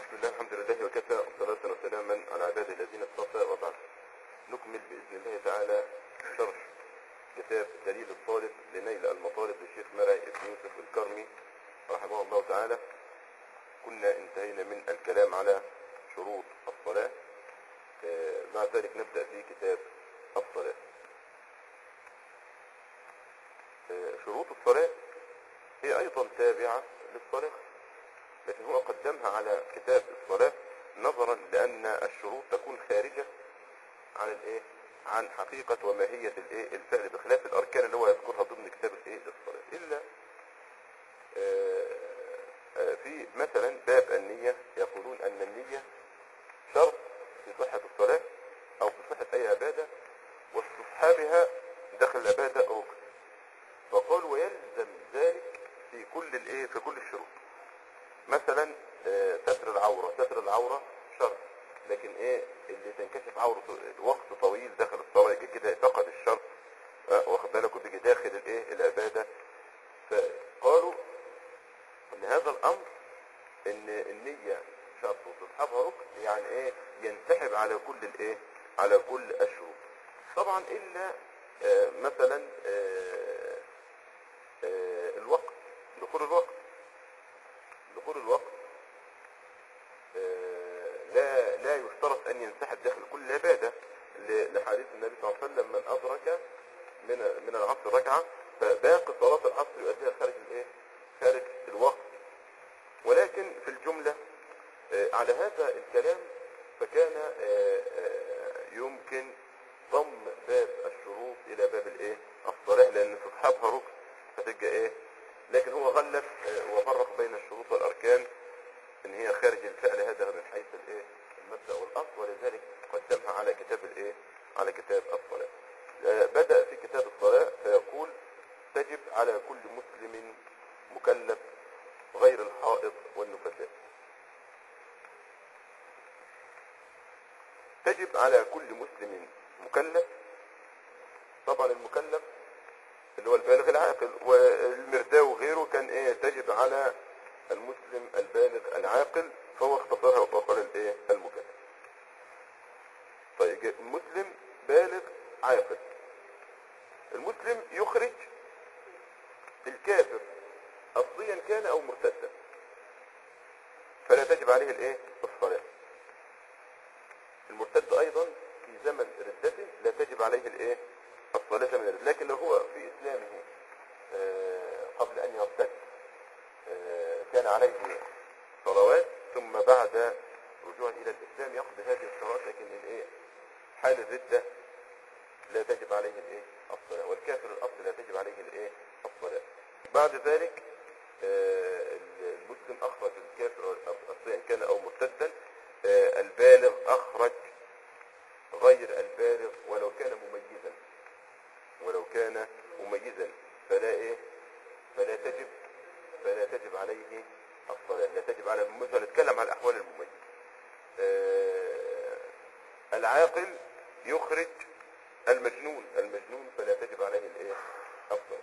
بسم الله الحمد لله وكفى والصلاة وسلاما على عباده الذين اصطفى وبعد نكمل بإذن الله تعالى شرح كتاب دليل الطالب لنيل المطالب للشيخ مرعي بن يوسف الكرمي رحمه الله تعالى كنا انتهينا من الكلام على شروط الصلاة آه، بعد ذلك نبدأ في كتاب الصلاة آه، شروط الصلاة هي أيضا تابعة للصلاة لكن هو قدمها على كتاب الصلاة نظرا لأن الشروط تكون خارجة عن الايه عن حقيقة وماهية الايه الفعل بخلاف الأركان اللي هو يذكرها ضمن كتاب الايه الصلاة إلا آه، آه، في مثلا باب النية يقولون أن النية شرط في صحة الصلاة أو في صحة أي عبادة واستصحابها داخل العبادة ركن فقال ويلزم ذلك في كل الايه في كل الشروط مثلا آه، ستر العورة ستر العورة شرط لكن ايه اللي تنكشف عورته وقت طويل داخل الصلاة يجي كده فقد الشرط آه، واخد بالك وبيجي داخل الايه العبادة فقالوا ان هذا الامر ان النية شرط وتصحبها ركن يعني ايه ينسحب على كل الايه على كل الشروط طبعا الا آه، مثلا آه، آه، الوقت دخول الوقت دخول الوقت آه، لا لا يشترط ان ينسحب داخل كل عباده ل- لحديث النبي صلى الله عليه وسلم من ادرك من من العصر ركعه فباقي صلاه العصر يؤديها خارج الايه؟ خارج الوقت ولكن في الجمله آه، على هذا الكلام فكان آه، آه، يمكن ضم باب الشروط الى باب الايه؟ الصلاه لان تصحابها ركن فتبقى ايه؟ لكن هو غلف آه، وفرق بين الشروط والاركان ان هي خارج الفعل هذا من حيث الايه المبدا والاصل ولذلك قدمها على كتاب الايه على كتاب الصلاه آه، بدا في كتاب الصلاه فيقول تجب على كل مسلم مكلف غير الحائض والنفساء تجب على كل مسلم مكلف طبعا المكلف اللي هو البالغ العاقل والمرداء وغيره كان ايه تجب على المسلم البالغ العاقل فهو اختصرها وقال الايه المكلف طيب المسلم بالغ عاقل المسلم يخرج الكافر اصليا كان او مرتدا فلا تجب عليه الايه الصلاه المرتد ايضا في زمن ردته لا تجب عليه الايه الصلاه من الرد لكن لو هو في اسلامه آه، قبل ان يرتد آه، كان عليه صلوات ثم بعد رجوعه الى الاسلام يقضي هذه الصلوات لكن الايه حال الرده لا تجب عليه الايه الصلاه والكافر الاصل لا تجب عليه الايه الصلاه بعد ذلك آه، المسلم اخرج الكافر اصليا كان او مرتدا آه، البالغ اخرج غير البالغ ولو كان مميزا ولو كان مميزا فلا ايه فلا تجب فلا تجب عليه الصلاة لا تجب على المميز نتكلم عن احوال المميز آه العاقل يخرج المجنون المجنون فلا تجب عليه الايه الصلاة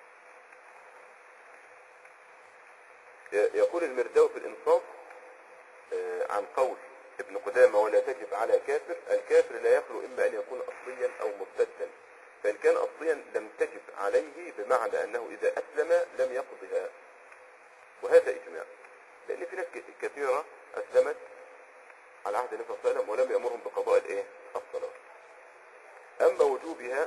ي- يقول المرداوي في الانصاف آه عن قول ابن قدامة ولا تجب على كافر الكافر لا يخلو اما ان يكون اصليا او مرتدا فان كان اصليا لم تجب عليه بمعنى انه اذا اسلم لم يقضها وهذا اجماع لان في ناس ك- كثيره اسلمت على عهد النبي صلى الله عليه وسلم ولم يامرهم بقضاء الايه الصلاه اما وجوبها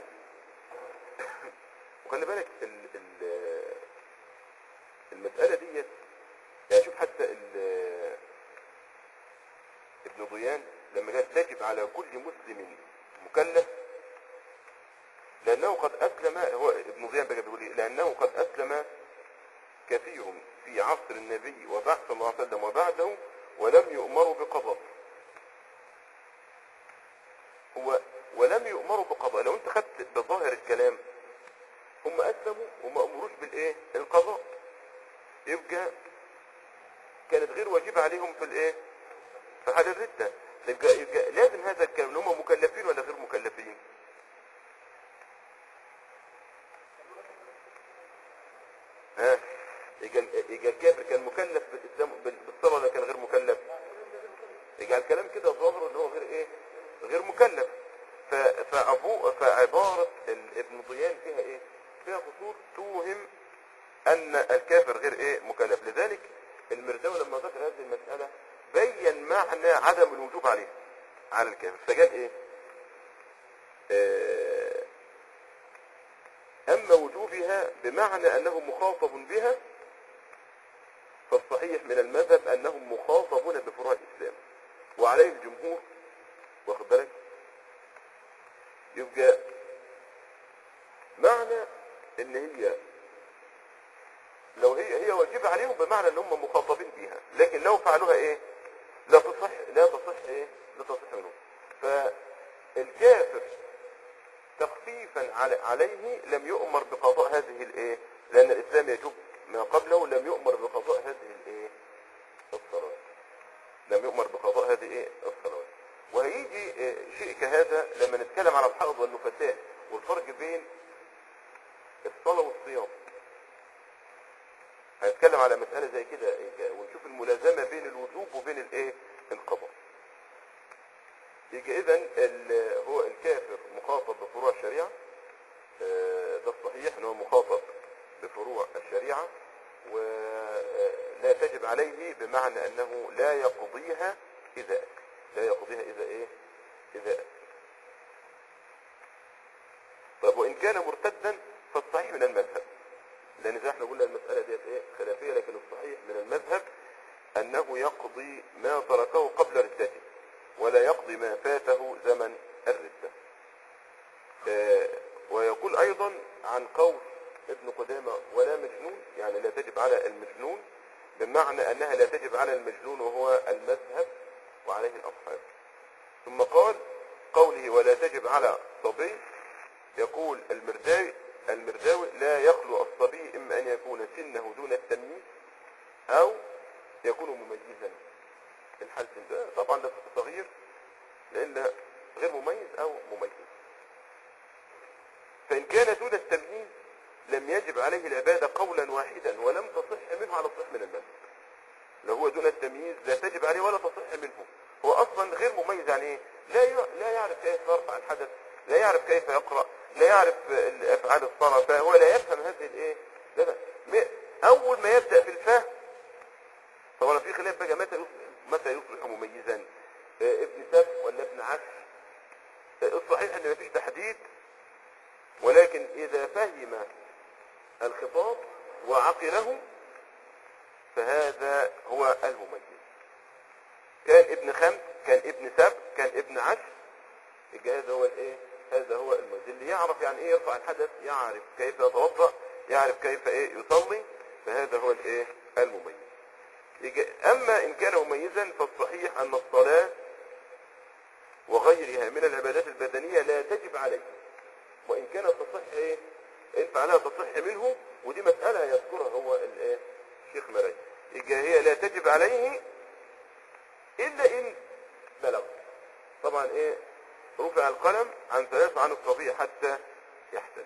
وخلي بالك ال ال المساله ديت يعني شوف حتى ال- ابن ضيان لما قال تجب على كل مسلم مكلف لأنه قد أسلم هو ابن ضيان بقى بيقول إيه؟ لأنه قد أسلم كثير في عصر النبي وبعد صلى الله عليه وسلم وبعده ولم يؤمروا بقضاء هو ولم يؤمروا بقضاء لو انت خدت بظاهر الكلام هم أسلموا وما أمروش بالإيه القضاء يبقى كانت غير واجبة عليهم في الإيه في حال الردة يبقى, يبقى لازم هذا الكلام ان هم مكلفين ولا غير مكلفين ها يبقى يبقى الكافر كان مكلف بالاسلام بالصلاه ولا كان غير مكلف يجعل الكلام كده ظاهر ان هو غير ايه غير مكلف ف- فأبو فعبارة ال- ابن ضيان فيها ايه فيها قصور توهم ان الكافر غير ايه مكلف لذلك المرداوي لما ذكر هذه المسألة بين معنى عدم الوجوب عليه على الكافر فقال ايه آه، اما وجوبها بمعنى انه مخاطب بها فالصحيح من المذهب انهم مخاطبون بفروع الاسلام وعليه الجمهور واخد بالك يبقى معنى ان هي لو هي هي واجبة عليهم بمعنى ان هم مخاطبين بيها لكن لو فعلوها ايه لا تصح لا تصح ايه لا تصح منهم فالكافر تخفيفا على عليه لم يؤمر بقضاء هذه الايه لان الاسلام يجب ما قبله لم يؤمر بقضاء هذه الايه الصلاه لم يؤمر بقضاء هذه ايه الصلوات وهيجي آه، شيء كهذا لما نتكلم على الحائض والنفساء والفرق بين الصلاه والصيام هنتكلم على مسألة زي كده إيه، ونشوف الملازمة بين الوجوب وبين الايه القضاء يجي اذا ال- هو الكافر مخاطب بفروع الشريعة آه، ده الصحيح ان هو مخاطب بفروع الشريعة ولا تجب عليه بمعنى انه لا يقضيها اذا أكل. لا يقضيها اذا ايه اذا أكل. طب وان كان مرتدا فالصحيح من المذهب لان زي ما احنا قلنا المسألة ديت ايه خلافية لكن الصحيح من المذهب انه يقضي ما تركه قبل ردته ولا يقضي ما فاته زمن الردة آه، ويقول ايضا عن قول ابن قدامة ولا مجنون يعني لا تجب على المجنون بمعنى انها لا تجب على المجنون وهو المذهب وعليه الاصحاب ثم قال قوله ولا تجب على صبي يقول المرداوي المرداوي لا يخلو الصبي اما ان يكون سنه دون التمييز او يكون مميزا الحالتين ده طبعا ده صغير لان غير مميز او مميز فان كان دون التمييز لم يجب عليه العبادة قولا واحدا ولم تصح منه على الصح من المذهب لو هو دون التمييز لا تجب عليه ولا تصح منه هو اصلا غير مميز يعني ايه لا ي- لا يعرف كيف يرفع الحدث لا يعرف كيف يقرأ لا يعرف ال- افعال الصلاة فهو لا يفهم هذه الايه لا لا م- اول ما يبدأ في الفهم طبعا في خلاف بقى متى يصبح متى يصبح مميزا آه، ابن سب ولا ابن عش آه، الصحيح ان مفيش تحديد ولكن اذا فهم الخطاب وعقله فهذا هو المميز كان ابن خمس كان ابن سب كان ابن عش يبقى هذا هو الايه هذا هو المميز اللي يعرف يعني ايه يرفع الحدث يعرف كيف يتوضا يعرف كيف ايه يصلي فهذا هو الايه المميز يجي- اما ان كان مميزا فالصحيح ان الصلاه وغيرها من العبادات البدنيه لا تجب عليه وان كانت تصح ايه ان فعلها تصح منه ودي مساله يذكرها هو الايه الشيخ مري يبقى هي لا تجب عليه الا ان بلغ طبعا ايه رفع القلم عن ثلاث عن الصبي حتى يحتلم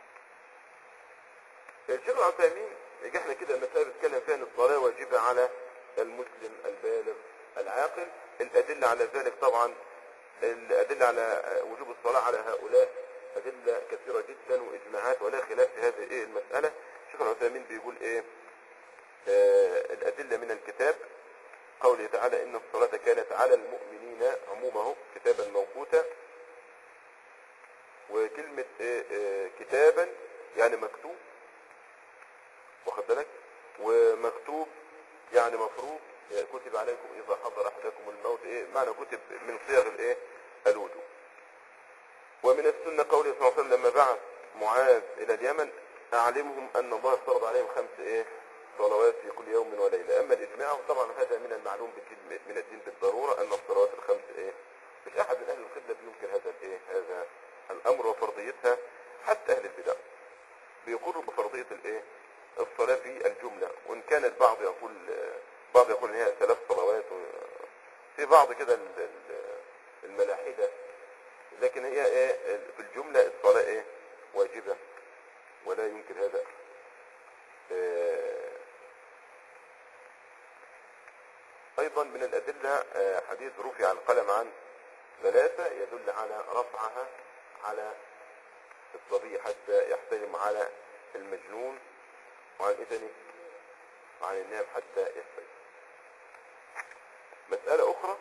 الشيخ العثيمين يجي احنا كده المسألة بنتكلم فيها ان الصلاة واجبة على المسلم البالغ العاقل الأدلة على ذلك طبعا الأدلة على وجوب الصلاة على هؤلاء أدلة كثيرة جدا وإجماعات ولا خلاف في هذه إيه المسألة الشيخ العثيمين بيقول إيه آه الأدلة من الكتاب قوله تعالى إن الصلاة كانت على المؤمنين عمومه كتابا موقوتا وكلمة إيه آه كتابا يعني مكتوب واخد بالك ومكتوب يعني مفروض يعني كتب عليكم اذا حضر احدكم الموت ايه معنى كتب من صيغ الايه الوجوب ومن السنة قوله صلى الله عليه وسلم لما بعث معاذ الى اليمن اعلمهم ان الله افترض عليهم خمس ايه صلوات في كل يوم وليلة اما الاجماع طبعا هذا من المعلوم بالجد- من الدين بالضرورة ان الصلوات الخمس ايه مش احد من اهل القبلة بينكر هذا الايه هذا الامر وفرضيتها حتى اهل البدع بيقروا بفرضية الايه الصلاة في الجملة وان كان البعض يقول بعض يقول ان هي ثلاث صلوات و- في بعض كده ال- ال- الملاحدة لكن هي ايه في الجملة الصلاة ايه واجبة ولا يمكن هذا آه، أيضا من الأدلة آه، حديث رفع القلم عن ثلاثة يدل على رفعها على الصبي حتى يحترم على المجنون وعن إذنه وعن النام حتى يحترم مسألة أخرى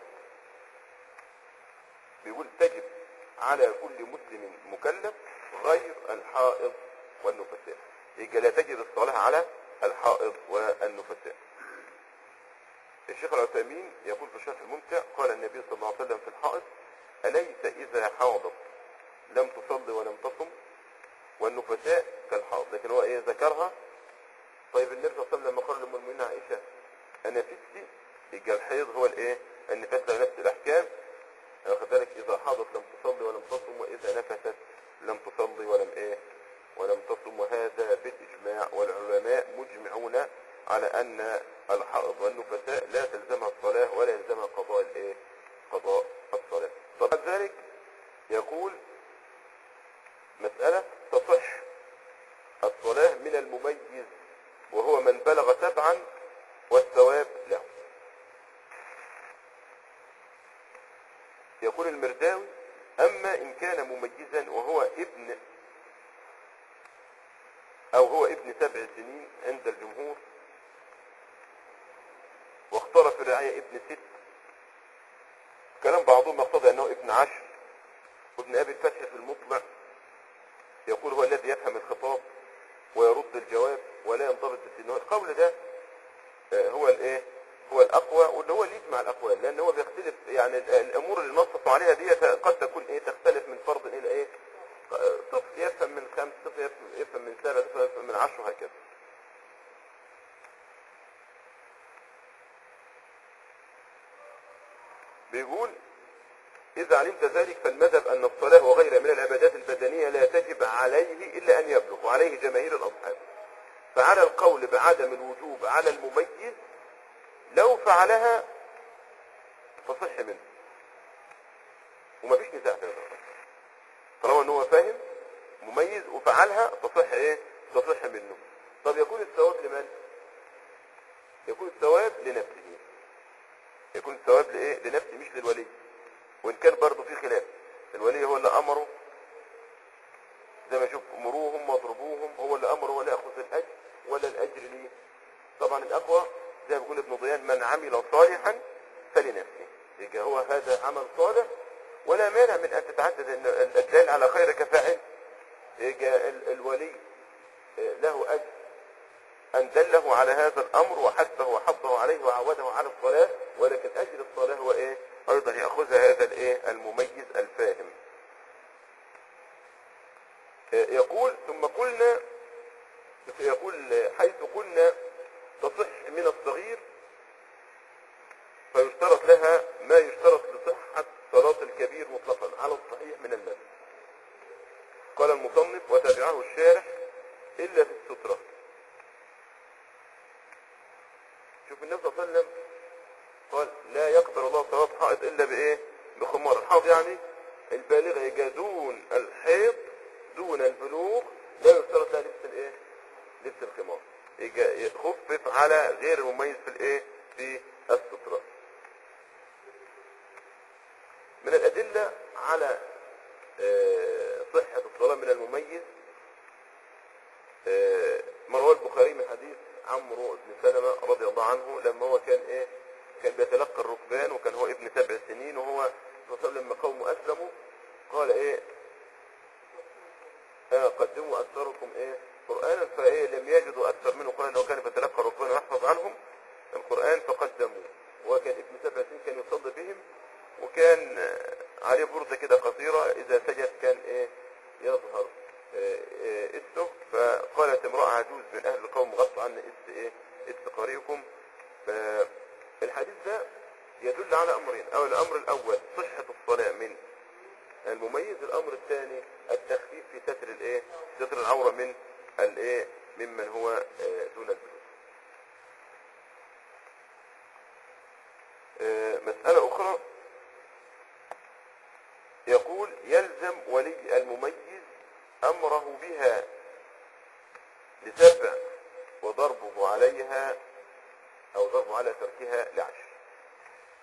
بيقول تجب على كل مسلم مكلف غير الحائض والنفساء يبقى لا تجب الصلاة على الحائض والنفساء الشيخ العثيمين يقول في الشرح الممتع قال النبي صلى الله عليه وسلم في الحائض أليس إذا حاضت لم تصلي ولم تصم والنفساء كالحائض لكن هو إيه ذكرها طيب النبي صلى الله عليه وسلم لما قال لأم المؤمنين عائشة أنا فتي يبقى الحيض هو الإيه النفاس له نفس الأحكام واخد بالك إذا حاضت لم تصلي ولم تصم وإذا نفست لم تصلي ولم إيه ولم تصم وهذا بالإجماع والعلماء مجمعون على أن الحائض والنفساء لا تلزمها الصلاة ولا يلزمها قضاء الإيه قضاء الصلاة طبعا ذلك يقول مسألة تصح الصلاة من المميز وهو من بلغ سبعا والثواب له يقول المرداوي أما إن كان مميزا وهو ابن أو هو ابن سبع سنين عند الجمهور واختار في الرعاية ابن ست كلام بعضهم يقتضي أنه ابن عشر وابن أبي الفتح في المطلع يقول هو الذي يفهم الخطاب ويرد الجواب ولا ينضبط بالسنة القول ده آه، هو الايه هو الاقوى واللي هو اللي يجمع الاقوال لان هو بيختلف يعني ال- الامور اللي نصصوا عليها دي قد تكون ايه تختلف من فرد الى ايه آه، طفل يفهم من خمس طفل يفهم, يفهم من سبع طفل يفهم من عشر وهكذا بيقول إذا علمت ذلك فالمذهب أن الصلاة وغيرها من العبادات البدنية لا تجب عليه إلا أن يبلغ وعليه جماهير الأصحاب فعلى القول بعدم الوجوب على المميز لو فعلها تصح منه ومفيش نزاع في هذا الأمر. طالما ان هو فاهم مميز وفعلها تصح ايه تصح منه طب يكون الثواب لمن يكون الثواب لنفسه يكون الثواب لايه لنفسه مش للولي وان كان برضه في خلاف الولي هو اللي امره زي ما شوف مروهم واضربوهم هو اللي امره ولا ياخذ الاجر ولا الاجر ليه طبعا الاقوى زي ما بيقول ابن ضيان من عمل صالحا فلنفسه يبقى هو هذا عمل صالح ولا مانع من ان تتعدد ان الدال على خير كفاعل يبقى ال- الولي له اجر ان دله على هذا الامر وحثه وحضه عليه وعوده على الصلاه ولكن اجر الصلاه هو ايه ايضا ياخذها هذا الايه المميز الفاهم يقول ثم قلنا يقول حيث قلنا تصح من الصغير فيشترط لها ما يشترط لصحة صلاة الكبير مطلقا على الصحيح من المذهب قال المصنف وتابعه الشارح إلا في السترة شوف النبي صلى الله عليه وسلم قال لا يقبل الله صلاة حائط إلا بإيه بخمار الحائط يعني البالغة يجا دون الحيض دون البلوغ لا يشترط لها لبس الإيه لبس الخمار يجا يخفف على غير المميز في الإيه في السترة من الأدلة على آه، صحة الصلاة من المميز آه، ما رواه البخاري من حديث عمرو بن سلمة رضي الله عنه لما هو كان ايه كان بيتلقى الركبان وكان هو ابن سبع سنين وهو صلى الله عليه وسلم لما قومه اسلموا قال ايه آه قدموا اكثركم ايه قرانا فايه لم يجدوا اكثر منه قال انه كان بيتلقى الركبان ويحفظ عنهم القران فقدموه وكان ابن سبع سنين كان يصلي بهم وكان آه، عليه بردة كده قصيرة إذا سجد كان إيه يظهر آه، آه، إسه فقالت امرأة عجوز من أهل القوم غطوا عنا إس إيه إس قريكم فالحديث ده يدل على أمرين أو الأمر الأول صحة الصلاة من المميز الأمر الثاني التخفيف في ستر الإيه ستر العورة من الإيه ممن هو آه، دون البلوغ آه، مسألة أخرى يقول يلزم ولي المميز أمره بها لسبع وضربه عليها أو ضربه على تركها لعشر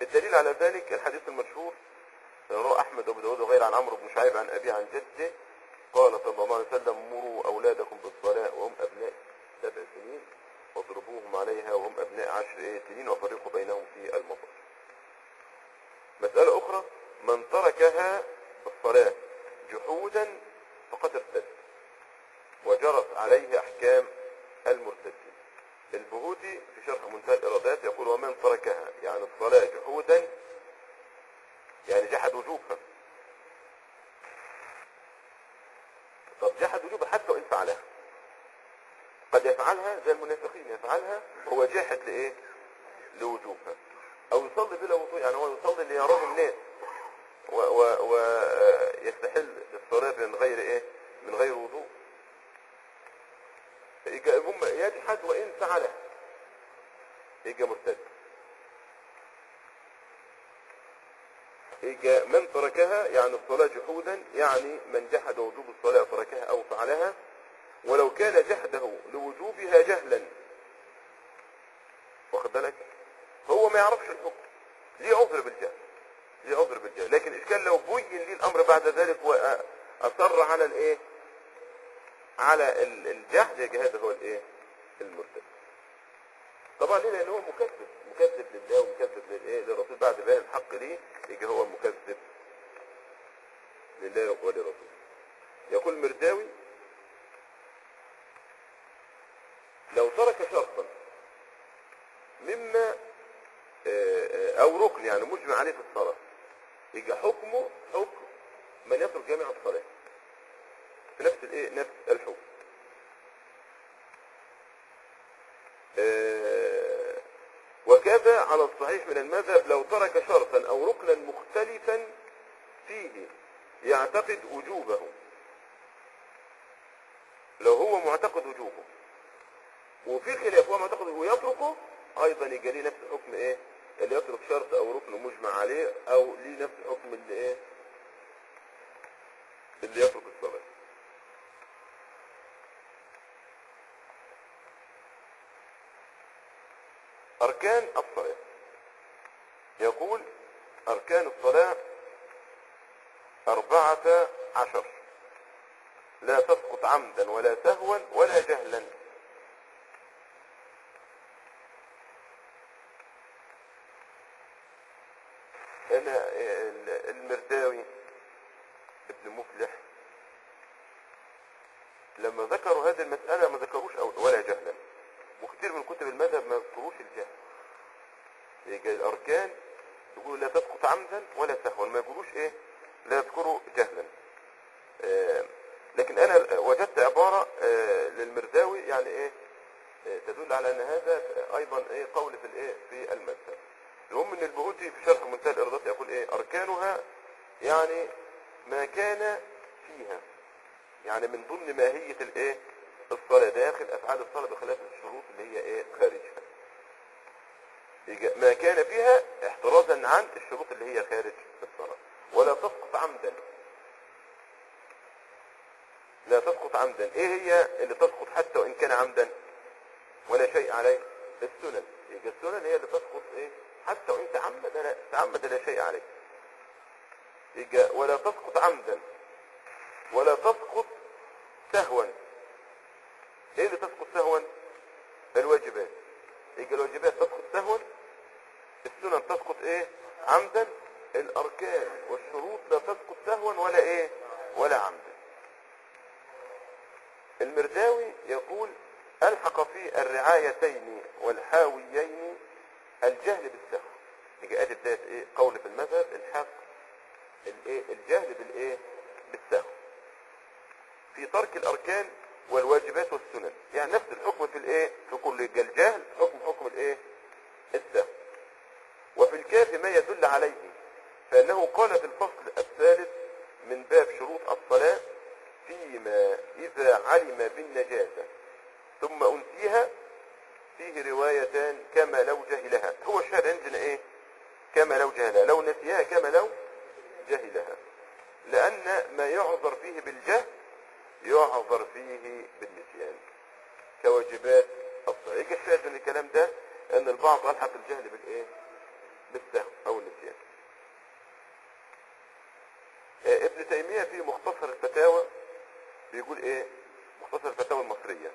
الدليل على ذلك الحديث المشهور رواه احمد وابو داود وغيره عن عمرو بن شعيب عن ابي عن جده قال صلى الله عليه وسلم مروا اولادكم بالصلاه وهم ابناء سبع سنين واضربوهم عليها وهم ابناء عشر إيه سنين وفرقوا بينهم في المطر مسألة أخرى من تركها الصلاة جحودا فقد ارتد وجرت عليه أحكام المرتدين البهوتي في شرح منتهى الإرادات يقول ومن تركها يعني الصلاة جحودا يعني جحد وجوبها طب جحد وجوبها حتى وإن فعلها قد يفعلها زي المنافقين يفعلها هو جاحد لإيه لوجوبها أو يصلي بلا وضوء يعني هو يصلي ليراه الناس ويستحل الصلاة من غير إيه من غير وضوء يجي هم يجحد وإن فعلها يجي مرتد يجي من تركها يعني الصلاة جحودا يعني من جحد وجوب الصلاة تركها أو فعلها ولو كان جحده لوجوبها جهلا واخد بالك هو ما يعرفش الحكم ليه عذر بالجهل ليه عذر بالجهل لكن الاشكال لو بين لي الامر بعد ذلك واصر على الايه على ال- الجهل يبقى هذا هو الايه المرتد طبعا ليه لان هو مكذب مكذب لله ومكذب للايه للرسول بعد بيان الحق ليه يبقى هو مكذب لله ولرسوله يقول مرداوي لو ترك شرطا مما آه، آه، او ركن يعني مجمع عليه في الصلاة يبقى حكمه حكم من يترك جامع الصلاة في نفس الايه نفس الحكم آه، وكذا على الصحيح من المذهب لو ترك شرطا او ركنا مختلفا فيه يعتقد وجوبه لو هو معتقد وجوبه وفي خلاف هو معتقد ويتركه ايضا يجي ليه نفس الحكم ايه اللي يترك شرط او ركن مجمع عليه او ليه نفس الحكم اللي ايه اللي يترك الصلاة اركان الصلاة يقول اركان الصلاة اربعة عشر لا تسقط عمدا ولا سهوا ولا جهلا انا ال- المرداوي ابن مفلح لما ذكروا هذه المسألة ما ذكروش أو- ولا جهلا وكثير من كتب المذهب ما يذكروش الجهل يجي الأركان يقولوا لا تسقط عمدا ولا سهوا ما يقولوش ايه لا يذكروا جهلا آه، لكن انا وجدت عبارة آه، للمرداوي يعني ايه آه، تدل على ان هذا ايضا ايه قول في الايه في المذهب المهم ان البهوتي في شرح منتهى الارادات يقول ايه اركانها يعني ما كان فيها يعني من ضمن ماهية الايه الصلاة داخل افعال الصلاة بخلاف الشروط اللي هي ايه خارجها يجي- ما كان فيها احترازا عن الشروط اللي هي خارج الصلاة ولا تسقط عمدا لا تسقط عمدا ايه هي اللي تسقط حتى وان كان عمدا ولا شيء عليه السنن يجي السنن هي اللي تسقط ايه حتى وان تعمد لا تعمد لا شيء عليه يجي ولا تسقط عمدا ولا تسقط سهوا ايه اللي تسقط سهوا الواجبات يجي الواجبات تسقط سهوا السنن تسقط ايه عمدا الاركان والشروط لا تسقط سهوا ولا ايه ولا عمدا المرداوي يقول الحق في الرعايتين والحاويين الجهل بالسهو يجي ادي بدايه ايه قول في المذهب الحق الايه الجهل بالايه بالسهو في ترك الاركان والواجبات والسنن يعني نفس الحكم في الايه في كل الجهل حكم حكم الايه السهو وفي الكاف ما يدل عليه فانه قال في الفصل الثالث من باب شروط الصلاه فيما اذا علم بالنجاسه ثم انسيها فيه روايتان كما لو جهلها هو الشاهد عندنا ايه كما لو جهلها لو نسيها كما لو جهلها لان ما يعذر فيه بالجهل يعذر فيه بالنسيان كواجبات الصلاة يجي الشاهد من الكلام ده ان البعض الحق الجهل بالايه بالسهو او النسيان آه، ابن تيمية في مختصر الفتاوى بيقول ايه مختصر الفتاوى المصرية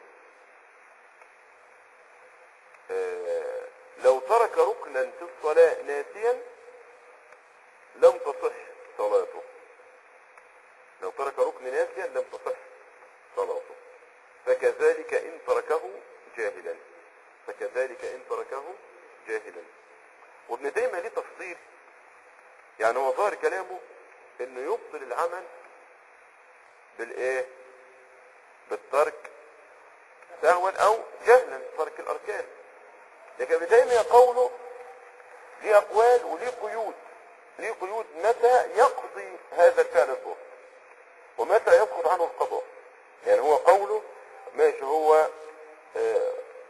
آه، لو ترك ركنا في الصلاة ناسيا لم تصح صلاته لو ترك ركن ناسيا لم تصح صلاته فكذلك إن تركه جاهلا فكذلك إن تركه جاهلا وابن تيمية ليه تفصيل يعني هو ظاهر كلامه انه يبطل العمل بالايه بالترك سهوا او جهلا ترك الاركان لكن ابن تيمية قوله ليه اقوال وليه قيود ليه قيود متى يقضي هذا الفعل الظهر ومتى يسقط عنه القضاء يعني هو قوله ماشي هو آه،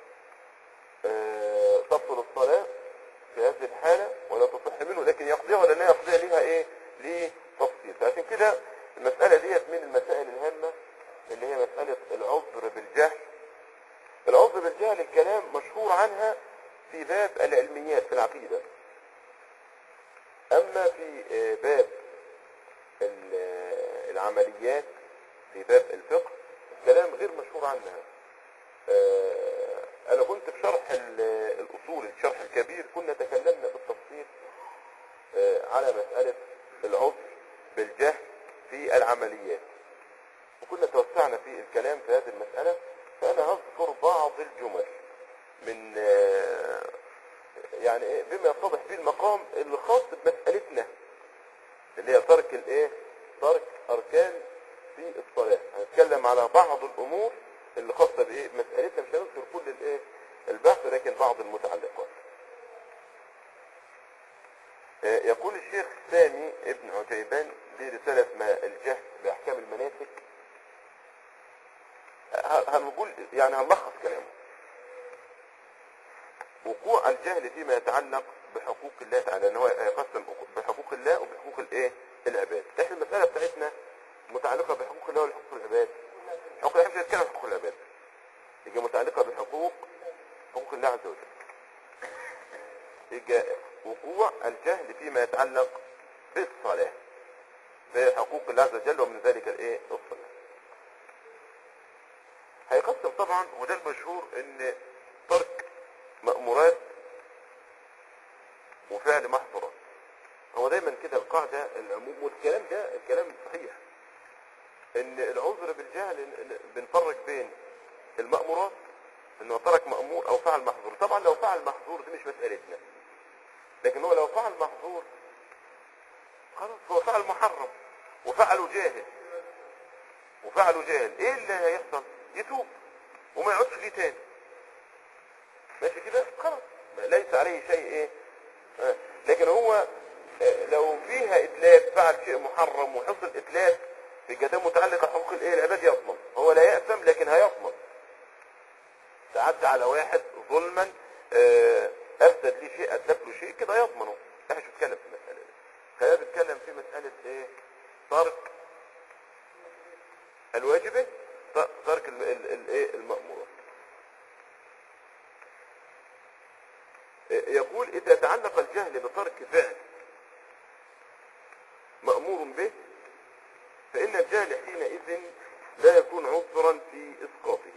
آه، تبطل الصلاة في هذه الحالة ولا تصح منه لكن يقضيها ولا لا يقضيها ليها ايه ليه تفصيل فعشان كده المسألة ديت من المسائل الهامة اللي هي مسألة العذر بالجهل العذر بالجهل الكلام مشهور عنها في باب العلميات في العقيدة أما في آه، باب ال- آه، العمليات في باب الفقه الكلام غير مشهور عنها آه، أنا كنت في شرح ال- الأصول الشرح الكبير كنا تكلمنا بالتفصيل آه، على مسألة العذر بالجهل في العمليات وكنا توسعنا في الكلام في هذه المسألة فأنا هذكر بعض الجمل من آه، يعني إيه بما يتضح فيه المقام اللي خاص بمسألتنا اللي هي ترك الايه ترك اركان في الصلاة هنتكلم على بعض الامور اللي خاصة بايه بمسألتنا مش هنذكر كل الايه البحث لكن بعض المتعلقات آه، يقول الشيخ سامي ابن عجيبان في رسالة اسمها الجهل بأحكام المناسك ه- هنقول يعني هنلخص كلامه وقوع الجهل فيما يتعلق بحقوق الله تعالى ان هو يقسم بحقوق الله وبحقوق الايه العباد احنا المساله بتاعتنا متعلقه بحقوق الله ولا حقوق العباد حقوق الله مش هنتكلم عن حقوق العباد يجي متعلقه بحقوق حقوق الله عز وجل يجي وقوع الجهل فيما يتعلق بالصلاه بحقوق الله عز وجل ومن ذلك الايه الصلاه هيقسم طبعا وده المشهور ان ترك مأمورات وفعل محظورات هو دايما كده القاعدة العموم والكلام ده الكلام صحيح ان العذر بالجهل إن- إن بنفرق بين المأمورات انه ترك مأمور او فعل محظور طبعا لو فعل محظور دي مش مسألتنا لكن هو لو فعل محظور خلاص هو فعل محرم وفعله جاهل وفعله جاهل ايه اللي هيحصل يتوب وما يعودش ليه تاني ماشي كده خلاص ليس عليه شيء ايه آه. لكن هو آه، لو فيها اتلاف فعل شيء محرم وحصل اتلاف في جدام متعلقة حقوق الايه العباد يضمن هو لا يأثم لكن هيضمن تعدى على واحد ظلما آه، افسد ليه شيء اتلف له شيء كده يضمنه احنا مش بنتكلم في المسألة دي خلينا بنتكلم في مسألة ايه ترك الواجبة ت- ترك ال- ال- الايه المأمورات يقول إذا تعلق الجهل بترك فعل مأمور به فإن الجهل حينئذ لا يكون عذرا في إسقاطه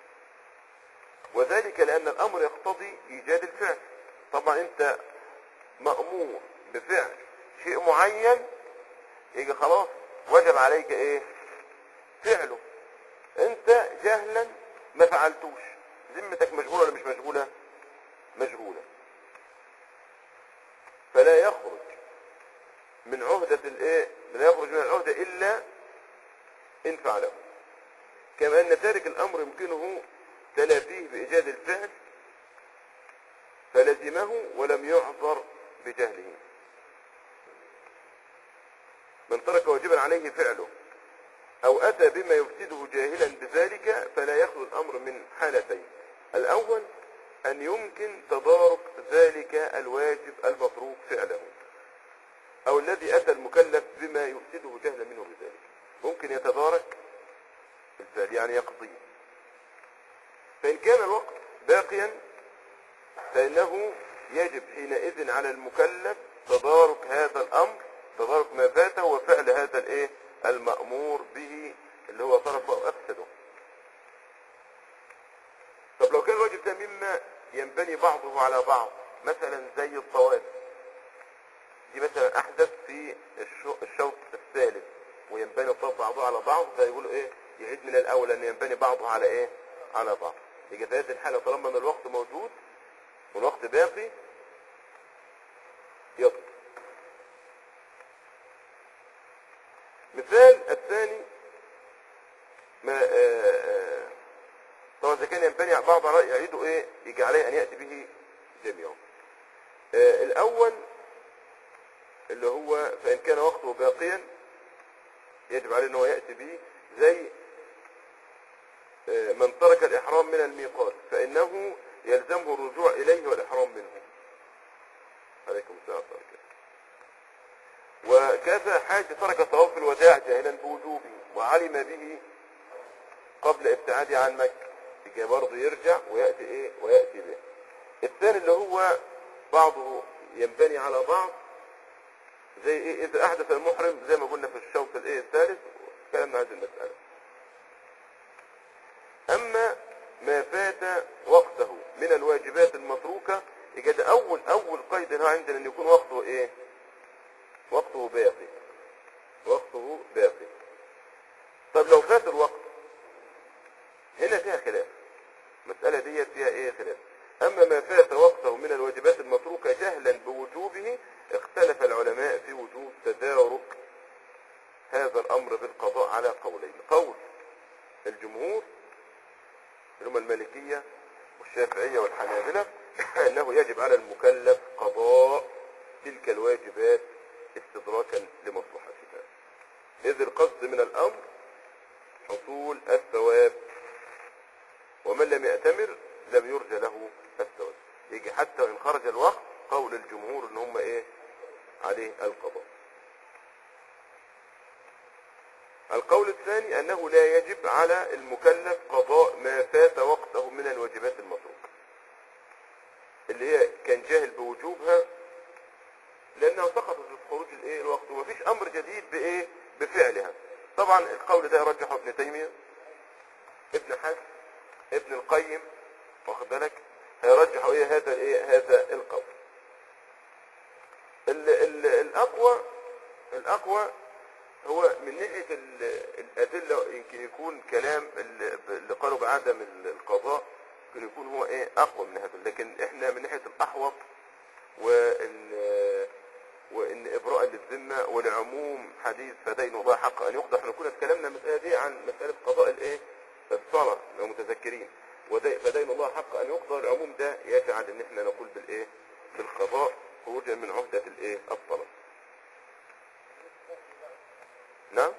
وذلك لأن الأمر يقتضي إيجاد الفعل طبعا أنت مأمور بفعل شيء معين يجي خلاص وجب عليك إيه فعله أنت جهلا ما فعلتوش ذمتك مشغولة ولا مش مشغولة مشغولة فلا يخرج من عهدة الايه لا يخرج من العهدة الا ان فعله كما ان تارك الامر يمكنه تلافيه بايجاد الفعل فلزمه ولم يعذر بجهله من ترك واجبا عليه فعله او اتى بما يفسده جاهلا بذلك فلا يخلو الامر من حالتين الاول ان يمكن تدارك ذلك الواجب المتروك فعله او الذي اتى المكلف بما يفسده جهلا منه بذلك ممكن يتدارك الفعل يعني يقضيه فان كان الوقت باقيا فانه يجب حينئذ على المكلف تدارك هذا الامر تدارك ما فاته وفعل هذا الايه المأمور به اللي هو طرفه او افسده طب لو كان الواجب ده مما ينبني بعضه على بعض مثلا زي الطواف دي مثلا احدث في الشو- الشوط الثالث وينبني الطواف بعضه على بعض فيقولوا ايه يعيد من الاول ان ينبني بعضه على ايه على بعض يبقى في هذه الحاله طالما ان الوقت موجود والوقت باقي يطلب مثال الثاني ما آه، آه، طبعا اذا كان ينبني بعض على يعيده ايه يجي عليه ان ياتي به جميعا آه، الاول اللي هو فان كان وقته باقيا يجب عليه ان هو ياتي به زي آه، من ترك الاحرام من الميقات فانه يلزمه الرجوع اليه والاحرام منه عليكم السلام ورحمه الله وكذا حاج ترك طواف الوداع جاهلا بوجوبه وعلم به قبل ابتعاده عن مكة يجي برضه يرجع ويأتي ايه ويأتي به الثاني اللي هو بعضه ينبني على بعض زي ايه اذا احدث المحرم زي ما قلنا في الشوط الايه الثالث كلامنا هذه المسألة اما ما فات وقته من الواجبات المتروكة يجي ده اول اول قيد هنا عندنا ان يكون وقته ايه وقته باقي وقته باقي طب لو فات الوقت هنا فيها خلاف المسألة دي فيها ايه خلاف اما ما فات وقته من الواجبات المتروكة جهلا بوجوبه اختلف العلماء في وجوب تدارك هذا الامر بالقضاء على قولين قول الجمهور اللي هم المالكية والشافعية والحنابلة انه يجب على المكلف قضاء تلك الواجبات استدراكا لمصلحتها اذ القصد من الامر حصول الثواب ومن لم يأتمر لم يرجى له الثواب يجي حتى ان خرج الوقت قول الجمهور ان هم ايه عليه القضاء القول الثاني انه لا يجب على المكلف قضاء ما فات وقته من الواجبات المتروكه اللي هي كان جاهل بوجوبها لانها سقطت في خروج الايه الوقت ومفيش امر جديد بايه بفعلها طبعا القول ده يرجحه ابن تيميه ابن حزم ابن القيم واخد بالك هيرجحوا ايه هذا الايه هذا القول ال ال الاقوى الاقوى هو من ناحيه ال- الادله يمكن يكون كلام ال- اللي قالوا بعدم ال- القضاء يمكن يكون هو ايه اقوى من هذا لكن احنا من ناحيه الاحوط وال وان ابراء للذمه ولعموم حديث فدين الله حق ان يقضى احنا كنا اتكلمنا المساله دي عن مساله قضاء الايه الصلاه لو متذكرين ودي- فدين الله حق ان يقضى العموم ده يجعل ان احنا نقول بالايه بالقضاء خروجا من عهده الايه الصلاه نعم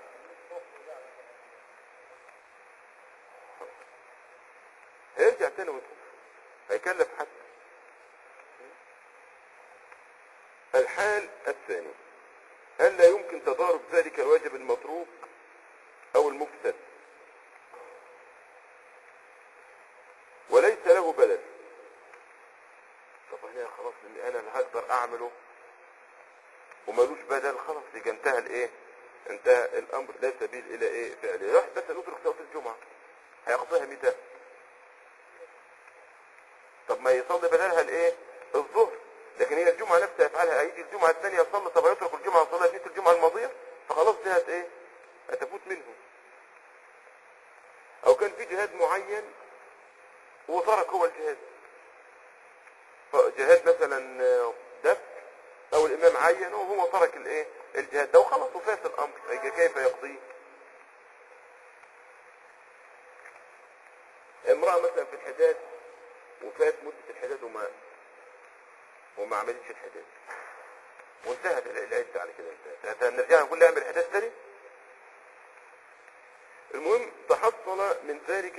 هيرجع تاني ويدخل هيكلف حد الحال الثاني هل لا يمكن تضارب ذلك الواجب المتروك او المفسد وليس له بدل طب هنا خلاص اللي انا اللي هقدر اعمله ومالوش بدل خلاص يبقى انتهى الايه انتهى الامر لا سبيل الى ايه فعله يروح بس نترك صلاه الجمعه هيقضيها متى طب ما يصلي بدلها الايه الظهر لكن هي الجمعه نفسها يفعلها هيجي الجمعه الثانيه يصلي طب يترك الجمعه ويصلي نية الجمعه الماضيه فخلاص دي هت ايه هتفوت منه او كان في جهاد معين وترك هو الجهاد جهاد مثلا دفع او الامام عين وهو ترك الايه الجهاد ده وخلاص وفات الامر هيجي كيف يقضيه امرأة مثلا في الحداد وفات مدة الحداد وما وما عملتش الحداد وانتهت العدة على كده انتهت هنرجع نقول لها اعمل الحداد تاني المهم تحصل من ذلك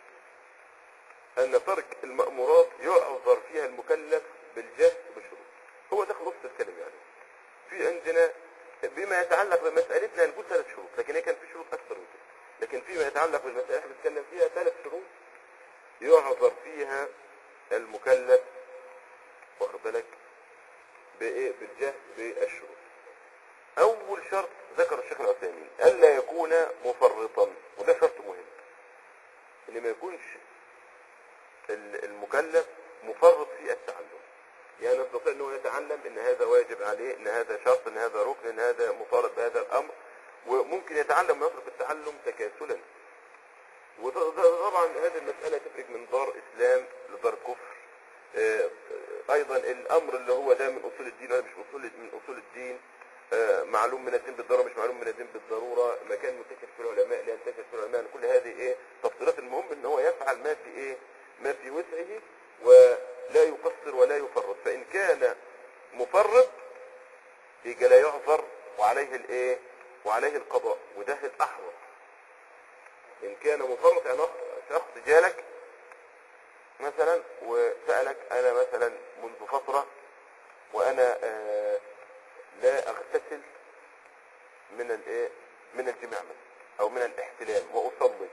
ان ترك المأمورات يعذر فيها المكلف بالجهل بشروط هو ده خلاصة الكلام يعني في عندنا بما يتعلق بمسألتنا نقول ثلاث شروط لكن هي كان في شروط اكثر من كده لكن فيما يتعلق بالمسألة احنا بنتكلم فيها ثلاث شروط يعذر فيها المكلف واخد بالك بايه بالجهل بالشروط اول شرط ذكر الشيخ العثيمين الا يكون مفرطا وده شرط مهم ان ما يكونش ال- المكلف مفرط في التعلم يعني يستطيع انه يتعلم ان هذا واجب عليه ان هذا شرط ان هذا ركن ان هذا مطالب بهذا الامر وممكن يتعلم ويترك التعلم تكاسلا وطبعا هذه المسألة تفرق من دار اسلام لدار كفر آه، آه، ايضا الامر اللي هو ده من اصول الدين ولا مش اصول من اصول الدين آه، معلوم من الدين بالضروره مش معلوم من الدين بالضروره مكان منتشر في العلماء لا ينتشر في العلماء كل هذه ايه تفصيلات المهم ان هو يفعل ما في ايه ما في وسعه ولا يقصر ولا يفرط فان كان مفرط يجي لا يعذر وعليه الايه وعليه القضاء وده الاحوط ان كان مفرط يعني شخص جالك مثلا وسألك انا مثلا منذ فترة وانا آه لا اغتسل من الايه من الجماع مثلا او من الاحتلال واصلي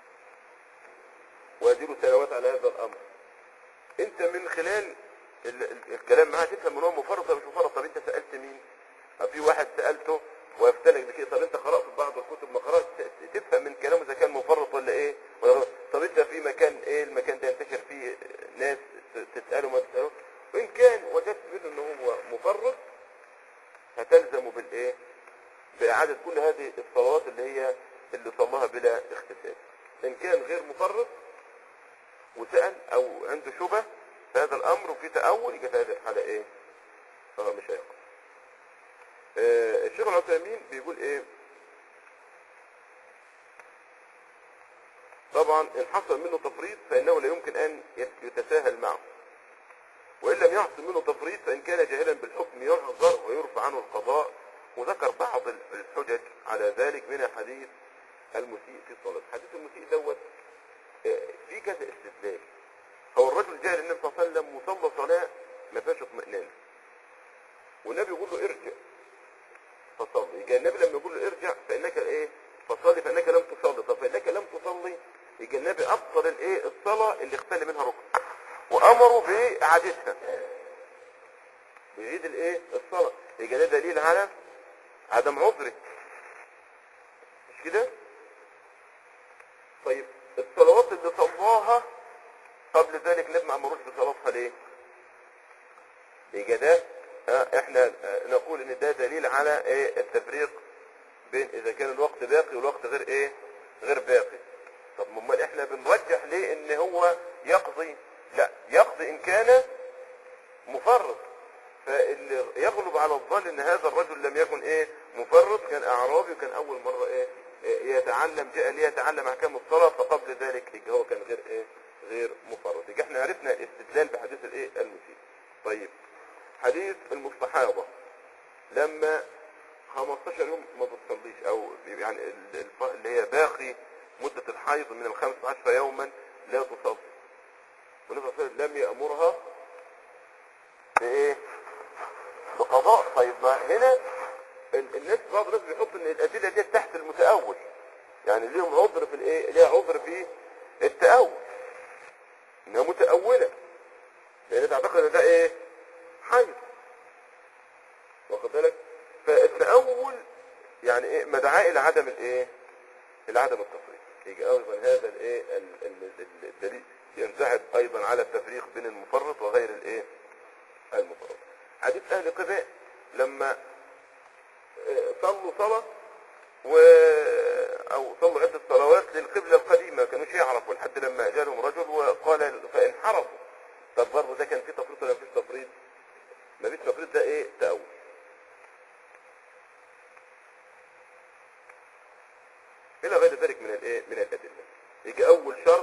واديله سنوات على هذا الامر انت من خلال ال- ال- الكلام معاه تفهم ان هو مفرط ولا مش مفرط طب انت سالت مين طب في واحد سالته ويفتلك بكده طب انت قرات في بعض الكتب ما قرات ت- تفهم من كلامه اذا كان مفرط ولا ايه ولا غلط. طب انت في مكان ايه المكان ده ينتشر فيه ناس ت- تساله ما تساله وان كان وجدت منه ان هو مفرط هتلزم بالايه باعاده كل هذه الصلوات اللي هي اللي صلاها بلا اختساب ان كان غير مفرط وسأل او عنده شبه في هذا الامر وفي تأول يبقى في هذه الحالة ايه اه مش هيقف آه الشيخ العثيمين بيقول ايه طبعا ان حصل منه تفريط فانه لا يمكن ان يتساهل معه وان لم يحصل منه تفريط فان كان جاهلا بالحكم يعذر ويرفع عنه القضاء وذكر بعض الحجج على ذلك من حديث المسيء في الصلاة حديث المسيء دوت آه، في كذا استدلال هو الرجل جاء للنبي صلى الله عليه وسلم وصلى صلاة ما فيهاش اطمئنان والنبي يقول له ارجع فصلي يجي النبي لما يقول له ارجع فانك ايه فصلي فانك لم تصلي طب فانك لم تصلي يجي النبي ابطل الايه الصلاه اللي اختل منها ركن وامره باعادتها يعيد الايه الصلاه يجي ده دليل على عدم عذره مش كده طيب الصلوات اللي صلاها قبل ذلك النبي ما امروش بصلاتها ليه يبقى ده آه، احنا آه، نقول ان ده دليل على ايه التفريق بين اذا كان الوقت باقي والوقت غير ايه غير باقي طب امال احنا بنرجح ليه ان هو يقضي لا يقضي ان كان مفرط فاللي يغلب على الظن ان هذا الرجل لم يكن ايه مفرط كان اعرابي وكان اول مرة ايه إيه يتعلم جاء ليتعلم احكام الصلاة فقبل ذلك يبقى هو كان غير ايه غير مفرط يبقى احنا عرفنا الاستدلال بحديث الايه المسيء طيب حديث المستحاضة لما 15 يوم ما بتصليش او يعني ال- الف- اللي هي باقي مدة الحيض من ال 15 يوما لا تصلي والنبي صلى الله عليه وسلم لم يأمرها بإيه؟ بقضاء طيب ما هنا ال- الناس بعض الناس بيحط ان الأدلة دي تحت المتأول يعني ليهم عذر في الايه؟ ليها عذر في التأول انها متأولة لان تعتقد ان ده ايه؟ حيض واخد بالك فالتأول يعني ايه مدعاء الى عدم الايه العدم التفريق يجي ايضا هذا الايه ال- ال- ال- الدليل ينسحب ايضا على التفريق بين المفرط وغير الايه المفرط حديث اهل قباء لما آه، صلوا صلاة و او صلوا عدة صلوات للقبلة القديمة ما كانوش يعرفوا لحد لما جالهم رجل وقال فانحرفوا طب برضه ده كان فيه تفريط ولا مفيش تفريط؟ مفيش تفريط ده ايه؟ تأول الى غير ذلك من الايه من الادله يجي اول شرط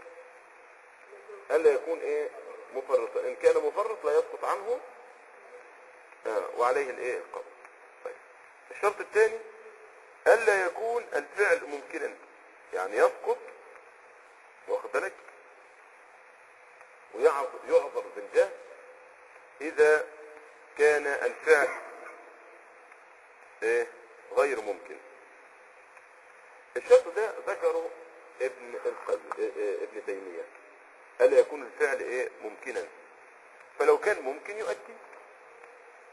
الا يكون ايه مفرطا ان كان مفرط لا يسقط عنه آه وعليه الايه القبض طيب الشرط الثاني الا يكون الفعل ممكنا يعني يسقط واخد بالك ويعذر يعذر بالجهل اذا كان الفعل ايه غير ممكن الشرط ده ذكره ابن القيم ابن تيمية ألا يكون الفعل ايه ممكنا فلو كان ممكن يؤدي